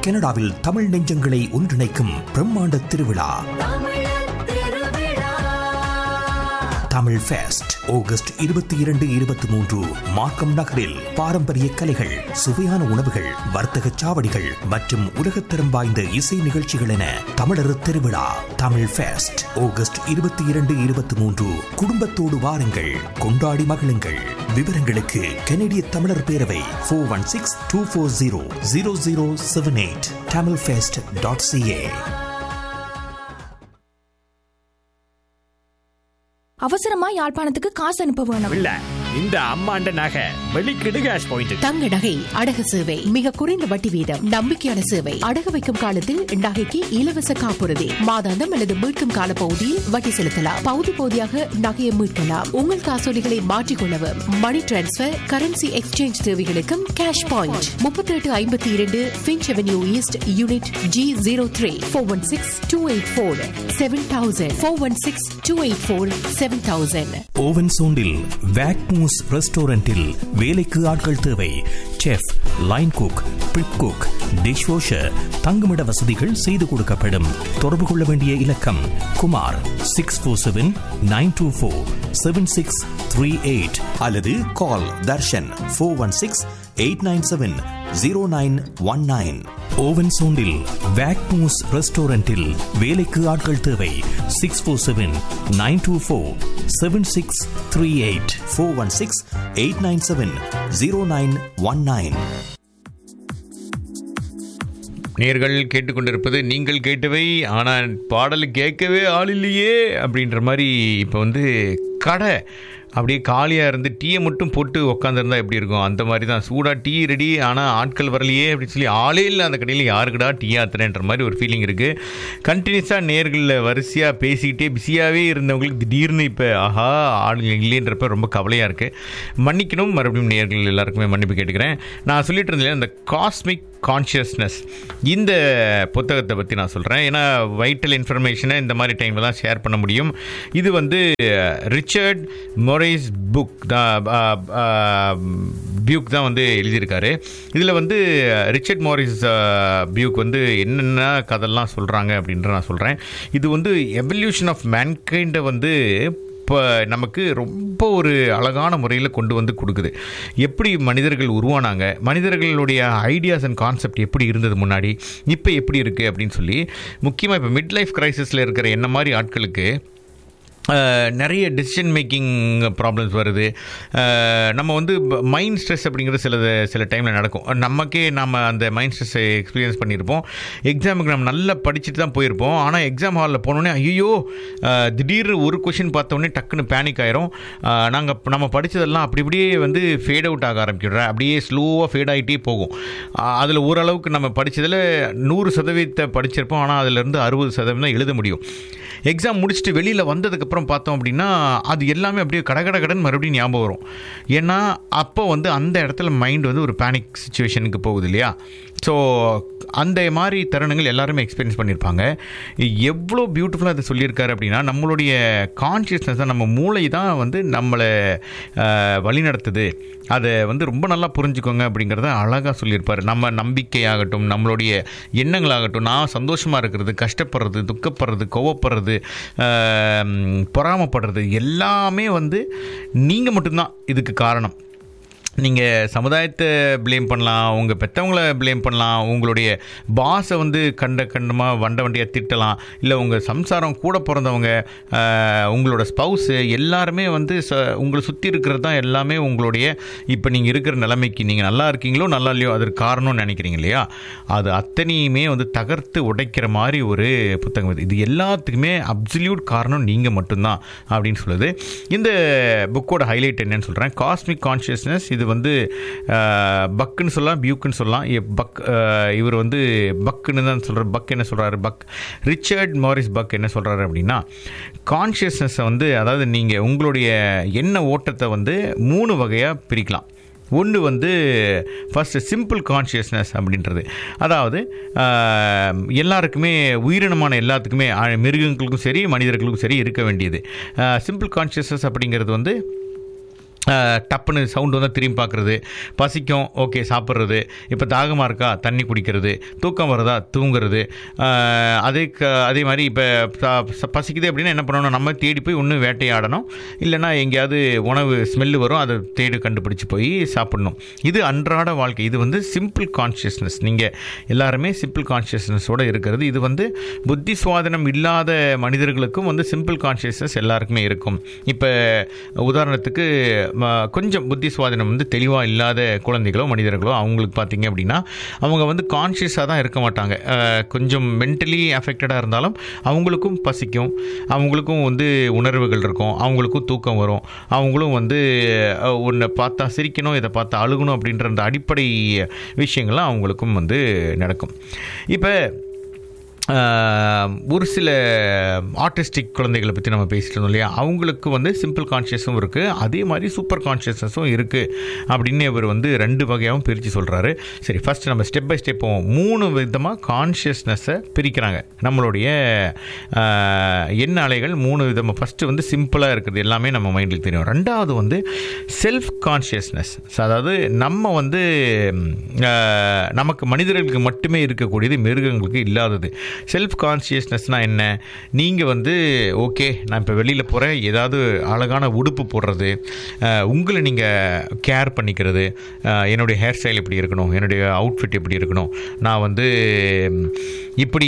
கனடாவில் தமிழ் நெஞ்சங்களை ஒன்றிணைக்கும் பிரம்மாண்ட திருவிழா தமிழ் ஃபெஸ்ட் ஆகஸ்ட் இருபத்தி இரண்டு இருபத்தி மூன்று மார்க்கம் நகரில் பாரம்பரிய கலைகள் சுவையான உணவுகள் வர்த்தக சாவடிகள் மற்றும் உலகத்தரம் வாய்ந்த இசை நிகழ்ச்சிகள் என தமிழர் திருவிழா தமிழ் ஃபெஸ்ட் ஆகஸ்ட் இருபத்தி இரண்டு இருபத்தி மூன்று குடும்பத்தோடு வாருங்கள் கொண்டாடி மகிழுங்கள் விவரங்களுக்கு கனடிய தமிழர் பேரவை four one six two four zero zero zero seven eight Tamil fest dot CA அவசரமா யாழ்ப்பாணத்துக்கு காசு அனுப்ப வேணும் இல்ல இந்த அம்மாண்ட நகை வெளிக்கிடு கேஷ் பாயிண்ட் தங்க நகை அடகு சேவை மிக குறைந்த வட்டி வீதம் நம்பிக்கையான சேவை அடகு வைக்கும் காலத்தில் நகைக்கு இலவச காப்புறுதி மாதாந்தம் அல்லது மீட்கும் கால பகுதியில் வட்டி செலுத்தலாம் பகுதி பகுதியாக நகையை மீட்கலாம் உங்கள் காசோலிகளை மாற்றிக்கொள்ளவும் மணி டிரான்ஸ்பர் கரன்சி எக்ஸ்சேஞ்ச் தேவைகளுக்கும் கேஷ் பாயிண்ட் முப்பத்தி எட்டு ஐம்பத்தி இரண்டு Finch avenue east unit G zero three four one six two eight four seven thousand four one six two eight four seven thousand ஓவன் சோண்டில் வேக்மூஸ் ரெஸ்டாரண்டில் வேலைக்கு ஆட்கள் தேவை chef line cook prep cook dish washer தங்குமிட வசதிகள் செய்து கொடுக்கப்படும் தொடர்பு கொள்ள வேண்டிய இலக்கம் Kumar six four seven nine two four seven six three eight அல்லது call Darshan four one six eight nine seven zero nine one nine ஓவன் சோண்டில் வேக்மூஸ் ரெஸ்டாரண்டில் வேலைக்கு ஆட்கள் தேவை six four seven nine two four seven six three eight four one six eight nine seven zero nine one nine நேர்கள் கேட்டுக்கொண்டிருப்பது நீங்கள் கேட்டவை ஆனால் பாடல் கேட்கவே ஆள் இல்லையே அப்படின்ற மாதிரி இப்போ வந்து கடை அப்படியே காலியாக இருந்து டீயை மட்டும் போட்டு உக்காந்துருந்தா எப்படி இருக்கும் அந்த மாதிரி தான் சூடாக டீ ரெடி ஆனால் ஆட்கள் வரலையே அப்படின்னு சொல்லி ஆளே இல்லை அந்த கடையில் யாருக்குடா டீ ஆத்துறேன்ற மாதிரி ஒரு ஃபீலிங் இருக்குது கண்டினியூஸாக நேர்களில் வரிசையாக பேசிக்கிட்டே பிஸியாகவே இருந்தவங்களுக்கு திடீர்னு இப்போ ஆஹா ஆளுங்க இல்லைன்றப்ப ரொம்ப கவலையாக இருக்குது மன்னிக்கணும் மறுபடியும் நேர்கள் எல்லாருக்குமே மன்னிப்பு கேட்டுக்கிறேன் நான் சொல்லிட்டு இருந்தேன் அந்த காஸ்மிக் கான்ஷியஸ்னஸ் இந்த புத்தகத்தை பற்றி நான் சொல்கிறேன் ஏன்னா வைட்டல் இன்ஃபர்மேஷனை இந்த மாதிரி டைமில் தான் ஷேர் பண்ண முடியும் இது வந்து ரிச்சர்ட் மொரைஸ் புக் தான் பியூக் தான் வந்து எழுதியிருக்காரு இதில் வந்து ரிச்சர்ட் மோரிஸ் பியூக் வந்து என்னென்ன கதெல்லாம் சொல்கிறாங்க அப்படின்ற நான் சொல்கிறேன் இது வந்து எவல்யூஷன் ஆஃப் மேன்கைண்டை வந்து இப்போ நமக்கு ரொம்ப ஒரு அழகான முறையில் கொண்டு வந்து கொடுக்குது எப்படி மனிதர்கள் உருவானாங்க மனிதர்களுடைய ஐடியாஸ் அண்ட் கான்செப்ட் எப்படி இருந்தது முன்னாடி இப்போ எப்படி இருக்குது அப்படின்னு சொல்லி முக்கியமாக இப்போ மிட் லைஃப் கிரைசிஸில் இருக்கிற என்ன மாதிரி ஆட்களுக்கு அஹ், நிறைய டெசிஷன் மேக்கிங் ப்ராப்ளம்ஸ் வருது அஹ், நம்ம வந்து மைண்ட் ஸ்ட்ரெஸ் அப்படிங்கிறது சில சில டைமில் நடக்கும் நமக்கே நம்ம அந்த மைண்ட் ஸ்ட்ரெஸ்ஸை எக்ஸ்பீரியன்ஸ் பண்ணியிருப்போம் எக்ஸாமுக்கு நம்ம நல்லா படிச்சுட்டு தான் போயிருப்போம் ஆனால் எக்ஸாம் ஹாலில் போனோடனே ஐயோ அஹ், திடீர்னு ஒரு கொஷின் பார்த்தோன்னே டக்குன்னு பேனிக் ஆயிரும் நாங்கள் நம்ம படித்ததெல்லாம் அப்படி இப்படியே வந்து ஃபேட் அவுட் ஆக ஆரம்பிக்கிறோம் அப்படியே ஸ்லோவாக ஃபேட் ஆகிட்டே போகும் அதில் ஓரளவுக்கு நம்ம படித்ததில் நூறு சதவீதத்தை படிச்சிருப்போம் ஆனால் அதிலிருந்து அறுபது சதவீதம் தான் எழுத முடியும் எக்ஸாம் முடிச்சுட்டு வெளியில் வந்ததுக்கப்புறம் பார்த்தோம் அப்படின்னா அது எல்லாமே அப்படியே கடகட கடன் மறுபடியும் ஞாபகம் வரும் ஏன்னா அப்போ வந்து அந்த இடத்துல மைண்ட் வந்து ஒரு பேனிக் சுச்சுவேஷனுக்கு போகுது இல்லையா ஸோ அந்த மாதிரி தருணங்கள் எல்லாருமே எக்ஸ்பீரியன்ஸ் பண்ணியிருப்பாங்க எவ்வளோ பியூட்டிஃபுல்லாக அதை சொல்லியிருக்காரு அப்படின்னா நம்மளுடைய கான்ஷியஸ்னஸ் தான் நம்ம மூளை தான் வந்து நம்மளை அஹ், வழிநடத்துது அதை வந்து ரொம்ப நல்லா புரிஞ்சுக்கோங்க அப்படிங்கிறத அழகாக சொல்லியிருப்பார் நம்ம நம்பிக்கையாகட்டும் நம்மளுடைய எண்ணங்களாகட்டும் நான் சந்தோஷமாக இருக்கிறது கஷ்டப்படுறது துக்கப்படுறது கோவப்படுறது ஆம், பொறாமைப்படுறது எல்லாமே வந்து நீங்கள் மட்டும்தான் இதுக்கு காரணம் நீங்கள் சமுதாயத்தை ப்ளேம் பண்ணலாம் உங்கள் பெற்றவங்கள ப்ளேம் பண்ணலாம் உங்களுடைய பாஸை வந்து கண்ட கண்டமாக வண்ட வண்டியாக திட்டலாம் இல்லை உங்கள் சம்சாரம் கூட பிறந்தவங்க ஆஹ், உங்களோட ஸ்பவுஸு எல்லாருமே வந்து ச உங்களை சுற்றி இருக்கிறது தான் எல்லாமே உங்களுடைய இப்போ நீங்கள் இருக்கிற நிலைமைக்கு நீங்கள் நல்லா இருக்கீங்களோ நல்லா இல்லையோ அதற்கு காரணம்னு நினைக்கிறீங்க இல்லையா அது அத்தனையுமே வந்து தகர்த்து உடைக்கிற மாதிரி ஒரு புத்தகம் இது இது எல்லாத்துக்குமே அப்சல்யூட் காரணம் நீங்கள் மட்டும்தான் அப்படின்னு சொல்லுது இந்த புக்கோட ஹைலைட் என்னன்னு சொல்கிறேன் காஸ்மிக் கான்ஷியஸ்னஸ் இது வந்து அஹ், பக்குன்னு சொல்லலாம் பியூக்குன்னு சொல்லலாம் இ- பக் அஹ், இவர் வந்து பக்குன்னு தான் சொல்கிறார் பக் என்ன சொல்கிறாரு பக் ரிச்சர்ட் மாரிஸ் பக் என்ன சொல்கிறாரு அப்படின்னா கான்ஷியஸ்னஸை வந்து அதாவது நீங்கள் உங்களுடைய எண்ண ஓட்டத்தை வந்து மூணு வகையாக பிரிக்கலாம் ஒன்று வந்து ஃபஸ்ட்டு சிம்பிள் கான்ஷியஸ்னஸ் அப்படின்றது அதாவது ஆஹ், எல்லாருக்குமே உயிரினமான எல்லாத்துக்குமே ஆஹ், மிருகங்களுக்கும் சரி மனிதர்களுக்கும் சரி இருக்க வேண்டியது சிம்பிள் கான்ஷியஸ்னஸ் அப்படிங்கிறது வந்து அஹ், டப்புன்னு சவுண்டு வந்தால் திரும்பி பார்க்குறது பசிக்கும் ஓகே சாப்பிட்றது இப்போ தாகமாக இருக்கா தண்ணி குடிக்கிறது தூக்கம் வருதா தூங்குறது அஹ், அதே க அதே மாதிரி இப்போ பசிக்குது அப்படின்னா என்ன பண்ணணும் நம்ம தேடி போய் ஒன்று வேட்டையாடணும் இல்லைன்னா எங்கேயாவது உணவு ஸ்மெல்லு வரும் அதை தேடி கண்டுபிடிச்சு போய் சாப்பிடணும் இது அன்றாட வாழ்க்கை இது வந்து சிம்பிள் கான்ஷியஸ்னஸ் நீங்கள் எல்லாருமே சிம்பிள் கான்ஷியஸ்னஸோடு இருக்கிறது இது வந்து புத்தி சுவாதனம் இல்லாத மனிதர்களுக்கும் வந்து சிம்பிள் கான்ஷியஸ்னஸ் எல்லாருக்குமே இருக்கும் இப்போ உதாரணத்துக்கு ம, கொஞ்சம் புத்தி சுவாதனம் வந்து தெளிவாக இல்லாத குழந்தைகளோ மனிதர்களோ அவங்களுக்கு பார்த்தீங்க அப்படின்னா அவங்க வந்து கான்ஷியஸாக தான் இருக்க மாட்டாங்க அஹ், கொஞ்சம் மென்டலி அஃபெக்டடாக இருந்தாலும் அவங்களுக்கும் பசிக்கும் அவங்களுக்கும் வந்து உணர்வுகள் இருக்கும் அவங்களுக்கும் தூக்கம் வரும் அவங்களும் வந்து ஒன்று பார்த்தா சிரிக்கணும் இதை பார்த்தா அழுகணும் அப்படின்ற அந்த அடிப்படை விஷயங்கள்லாம் அவங்களுக்கும் வந்து நடக்கும் இப்போ ஆஹ், ஒரு சில ஆர்டிஸ்டிக் குழந்தைகளை பற்றி நம்ம பேசிட்டு இருந்தோம் இல்லையா அவங்களுக்கு வந்து சிம்பிள் கான்ஷியஸும் இருக்குது அதே மாதிரி சூப்பர் கான்ஷியஸ்னஸும் இருக்குது அப்படின்னு இவர் வந்து ரெண்டு வகையாகவும் பிரித்து சொல்கிறாரு சரி ஃபஸ்ட் நம்ம ஸ்டெப் பை ஸ்டெப் போவோம் மூணு விதமாக கான்ஷியஸ்னஸை பிரிக்கிறாங்க நம்மளுடைய ஆஹ், எண்ண அலைகள் மூணு விதமாக ஃபஸ்ட்டு வந்து சிம்பிளாக இருக்குது எல்லாமே நம்ம மைண்டில் தெரியும் ரெண்டாவது வந்து செல்ஃப் கான்ஷியஸ்னஸ் அதாவது நம்ம வந்து ஆஹ், நமக்கு மனிதர்களுக்கு மட்டுமே இருக்கக்கூடியது மிருகங்களுக்கு இல்லாதது செல்ஃப் கான்ஷியஸ்னஸ்னால் என்ன நீங்கள் வந்து ஓகே நான் இப்போ வெளியில் போகிறேன் ஏதாவது அழகான உடுப்பு போடுறது ஆஹ், உங்களை நீங்கள் கேர் பண்ணிக்கிறது ஆஹ், என்னுடைய ஹேர் ஸ்டைல் எப்படி இருக்கணும் என்னுடைய அவுட்ஃபிட் எப்படி இருக்கணும் நான் வந்து ம், இப்படி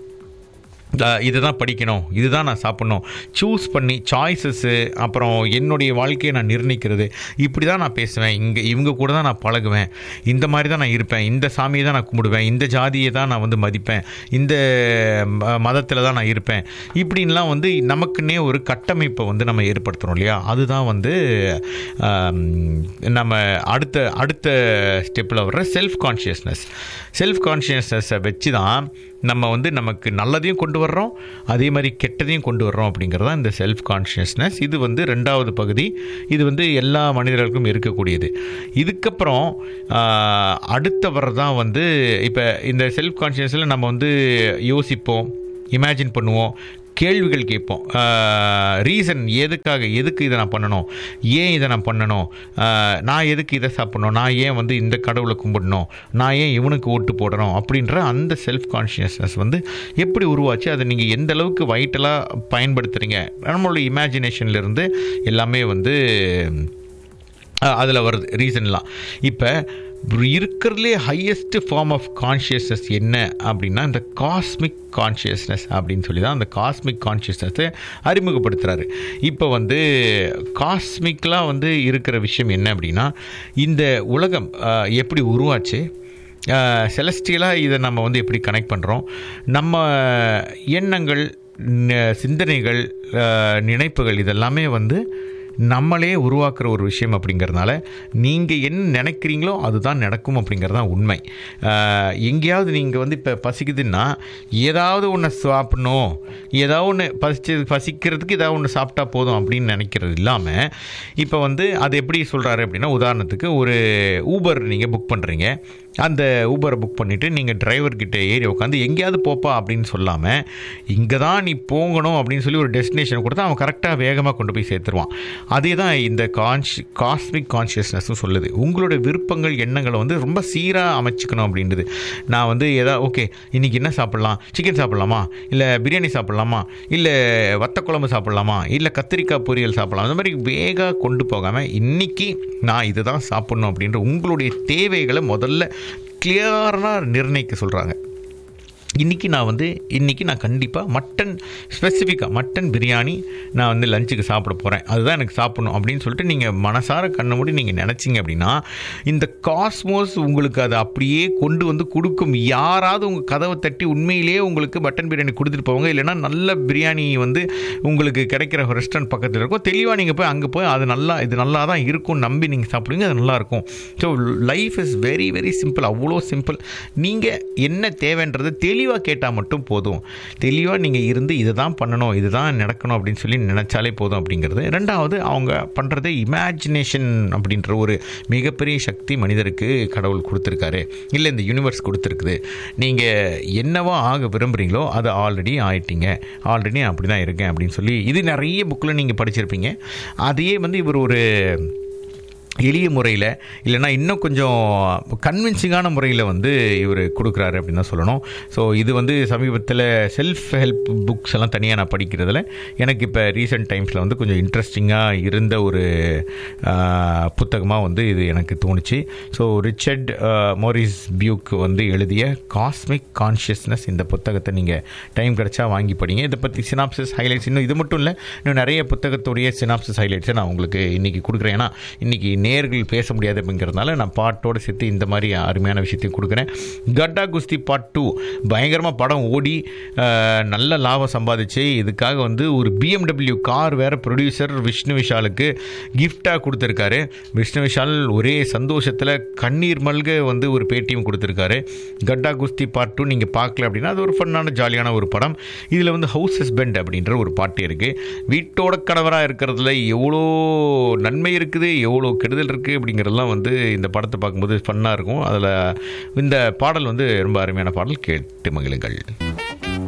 இதுதான் படிக்கணும் இதுதான் நான் சாப்பிட்ணும் சூஸ் பண்ணி சாய்ஸஸ்ஸு அப்புறம் என்னுடைய வாழ்க்கையை நான் நிர்ணயிக்கிறது இப்படி தான் நான் பேசுவேன் இங்கே இவங்க கூட தான் நான் பழகுவேன் இந்த மாதிரி தான் நான் இருப்பேன் இந்த சாமியை தான் நான் கும்பிடுவேன் இந்த ஜாதியை தான் நான் வந்து மதிப்பேன் இந்த மதத்தில் தான் நான் இருப்பேன் இப்படின்லாம் வந்து நமக்குன்னே ஒரு கட்டமைப்பை வந்து நம்ம ஏற்படுத்துகிறோம் இல்லையா அதுதான் வந்து ஆம், நம்ம அடுத்த அடுத்த ஸ்டெப்பில் வர்ற செல்ஃப் கான்ஷியஸ்னஸ் செல்ஃப் கான்ஷியஸ்னஸை வச்சு தான் நம்ம வந்து நமக்கு நல்லதையும் கொண்டு வர்றோம் அதே மாதிரி கெட்டதையும் கொண்டு வர்றோம் அப்படிங்கிறது தான் இந்த செல்ஃப் கான்ஷியஸ்னஸ் இது வந்து ரெண்டாவது பகுதி இது வந்து எல்லா மனிதர்களுக்கும் இருக்கக்கூடியது இதுக்கப்புறம் ஆஹ், அடுத்த வர்றதான் வந்து இப்போ இந்த செல்ஃப் கான்ஷியஸில் நம்ம வந்து யோசிப்போம் இமேஜின் பண்ணுவோம் கேள்விகள் கேட்போம் ரீசன் எதுக்காக எதுக்கு இதை நான் பண்ணணும் ஏன் இதை நான் பண்ணணும் ஆஹ், நான் எதுக்கு இதை சாப்பிடணும் நான் ஏன் வந்து இந்த கடவுளை கும்பிடணும் நான் ஏன் இவனுக்கு ஓட்டு போடணும் அப்படின்ற அந்த செல்ஃப் கான்ஷியஸ்னஸ் வந்து எப்படி உருவாச்சு அதை நீங்கள் எந்த அளவுக்கு வைட்டலாக பயன்படுத்துகிறீங்க நம்மளுடைய இமேஜினேஷன்லேருந்து எல்லாமே வந்து அதில் வருது ரீசன்லாம் இப்போ இருக்கிறதுலே ஹையஸ்ட் ஃபார்ம் ஆஃப் கான்ஷியஸ்னஸ் என்ன அப்படின்னா இந்த காஸ்மிக் கான்ஷியஸ்னஸ் அப்படின்னு சொல்லி தான் அந்த காஸ்மிக் கான்ஷியஸ்னஸை அறிமுகப்படுத்துகிறாரு இப்போ வந்து காஸ்மிக்லாம் வந்து இருக்கிற விஷயம் என்ன அப்படின்னா இந்த உலகம் ஆஹ், எப்படி உருவாச்சு செலஸ்டியலாக இதை நம்ம வந்து எப்படி கனெக்ட் பண்ணுறோம் நம்ம எண்ணங்கள் ந- சிந்தனைகள் ஆஹ், நினைப்புகள் இதெல்லாமே வந்து நம்மளே உருவாக்குற ஒரு விஷயம் அப்படிங்கிறதுனால நீங்கள் என்ன நினைக்கிறீங்களோ அதுதான் நடக்கும் அப்படிங்கிறது தான் உண்மை ஆஹ், எங்கேயாவது நீங்கள் வந்து இப்போ பசிக்குதுன்னா ஏதாவது ஒன்று சாப்பிடணும் ஏதாவது ஒன்று பசிச்சு பசிக்கிறதுக்கு ஏதாவது ஒன்று சாப்பிட்டா போதும் அப்படின்னு நினைக்கிறது இல்லாமல் இப்போ வந்து அது எப்படி சொல்கிறாரு அப்படின்னா உதாரணத்துக்கு ஒரு ஊபர் நீங்கள் புக் பண்ணுறீங்க அந்த ஊபரை புக் பண்ணிவிட்டு நீங்கள் டிரைவர்கிட்ட ஏறி உட்காந்து எங்கேயாவது போப்பா அப்படின்னு சொல்லாமல் இங்கே தான் நீ போகணும் அப்படின்னு சொல்லி ஒரு டெஸ்டினேஷன் கொடுத்தா அவன் கரெக்டாக வேகமாக கொண்டு போய் சேர்த்துருவான் அதே தான் இந்த கான்ஷி காஸ்மிக் கான்ஷியஸ்னஸும் சொல்லுது உங்களோட விருப்பங்கள் எண்ணங்களை வந்து ரொம்ப சீராக அமைச்சுக்கணும் அப்படின்றது நான் வந்து எதா ஓகே இன்றைக்கி என்ன சாப்பிட்லாம் சிக்கன் சாப்பிட்லாமா இல்லை பிரியாணி சாப்பிட்லாமா இல்லை வத்த குழம்பு சாப்பிட்லாமா இல்லை கத்திரிக்காய் பொரியல் சாப்பிட்லாம் அந்த மாதிரி வேக கொண்டு போகாமல் இன்றைக்கி நான் இதுதான் சாப்பிட்ணும் அப்படின்ற உங்களுடைய தேவைகளை முதல்ல கிளியராக நிர்ணயிக்க சொல்கிறாங்க இன்றைக்கி நான் வந்து இன்றைக்கி நான் கண்டிப்பாக மட்டன் ஸ்பெசிஃபிக்காக மட்டன் பிரியாணி நான் வந்து லஞ்சுக்கு சாப்பிட போகிறேன் அதுதான் எனக்கு சாப்பிடணும் அப்படின்னு சொல்லிட்டு நீங்கள் மனசார கண்ண மூடி நீங்கள் நினச்சிங்க அப்படின்னா இந்த காஸ்மோஸ் உங்களுக்கு அதை அப்படியே கொண்டு வந்து கொடுக்கும் யாராவது உங்கள் கதவை தட்டி உண்மையிலேயே உங்களுக்கு மட்டன் பிரியாணி கொடுத்துட்டு போவாங்க இல்லைன்னா நல்ல பிரியாணி வந்து உங்களுக்கு கிடைக்கிற ரெஸ்டாரண்ட் பக்கத்தில் இருக்கும் தெளிவாக நீங்கள் போய் அங்கே போய் அது நல்லா இது நல்லா தான் இருக்கும் நம்பி நீங்கள் சாப்பிடுவீங்க அது நல்லா இருக்கும் so life is very very simple அவ்வளோ சிம்பிள் நீங்கள் என்ன தேவைன்றது தெளிவாக கேட்டால் மட்டும் போதும் தெளிவாக நீங்கள் இருந்து இதை தான் பண்ணணும் இதுதான் நடக்கணும் அப்படின்னு சொல்லி நினச்சாலே போதும் அப்படிங்கிறது ரெண்டாவது அவங்க பண்ணுறது இமேஜினேஷன் அப்படின்ற ஒரு மிகப்பெரிய சக்தி மனிதருக்கு கடவுள் கொடுத்துருக்காரு இல்லை இந்த யூனிவர்ஸ் கொடுத்துருக்குது நீங்கள் என்னவா ஆக விரும்புகிறீங்களோ அது ஆல்ரெடி ஆயிட்டீங்க ஆல்ரெடி அப்படி தான் இருக்கேன் அப்படின்னு சொல்லி இது நிறைய புக்கில் நீங்கள் படிச்சிருப்பீங்க அதையே வந்து இவர் ஒரு எளிய முறையில் இல்லைன்னா இன்னும் கொஞ்சம் கன்வின்சிங்கான முறையில் வந்து இவர் கொடுக்குறாரு அப்படின்னு தான் சொல்லணும் ஸோ இது வந்து சமீபத்தில் செல்ஃப் ஹெல்ப் புக்ஸ் எல்லாம் தனியாக நான் படிக்கிறதுல எனக்கு இப்போ ரீசெண்ட் டைம்ஸில் வந்து கொஞ்சம் இன்ட்ரெஸ்டிங்காக இருந்த ஒரு புத்தகமாக வந்து இது எனக்கு தோணுச்சு ஸோ ரிச்சர்ட் மோரிஸ் பியூக் வந்து எழுதிய காஸ்மிக் கான்ஷியஸ்னஸ் இந்த புத்தகத்தை நீங்கள் டைம் கிடச்சா வாங்கி படிங்க இதை பற்றி சினாப்சிஸ் ஹைலைட்ஸ் இன்னும் இது மட்டும் இல்லை இன்னும் நிறைய புத்தகத்துடைய சினாப்சிஸ் ஹைலைட்ஸை நான் உங்களுக்கு இன்றைக்கி கொடுக்குறேன் ஏன்னா இன்றைக்கி நேர்கள் பேச முடியாது அப்படிங்கிறதுனால நான் பாட்டோடு சேர்த்து இந்த மாதிரி அருமையான விஷயத்தையும் கொடுக்குறேன் கட்டா குஸ்தி பார்ட் டூ பயங்கரமாக படம் ஓடி அஹ், நல்ல லாபம் சம்பாதிச்சு இதுக்காக வந்து ஒரு பிஎம்டபிள்யூ கார் வேற ப்ரொடியூசர் விஷ்ணு விஷாலுக்கு கிஃப்டாக கொடுத்துருக்காரு விஷ்ணு விஷால் ஒரே சந்தோஷத்தில் கண்ணீர் மல்க வந்து ஒரு பேட்டியும் கொடுத்துருக்காரு கட்டா குஸ்தி பார்ட் டூ நீங்கள் பார்க்கல அப்படின்னா அது ஒரு ஃபன்னான ஜாலியான ஒரு படம் இதில் வந்து ஹவுஸ் ஹஸ்பண்ட் அப்படின்ற ஒரு பாட்டு இருக்குது வீட்டோட கணவராக இருக்கிறதுல எவ்வளோ நன்மை இருக்குது எவ்வளோ கெடுதல் இருக்குது அப்படிங்கிறதெல்லாம் வந்து இந்த படத்தை பார்க்கும்போது ஃபன்னாக இருக்கும் அதில் இந்த பாடல் வந்து ரொம்ப அருமையான பாடல் கேட்டு மகிழுங்கள்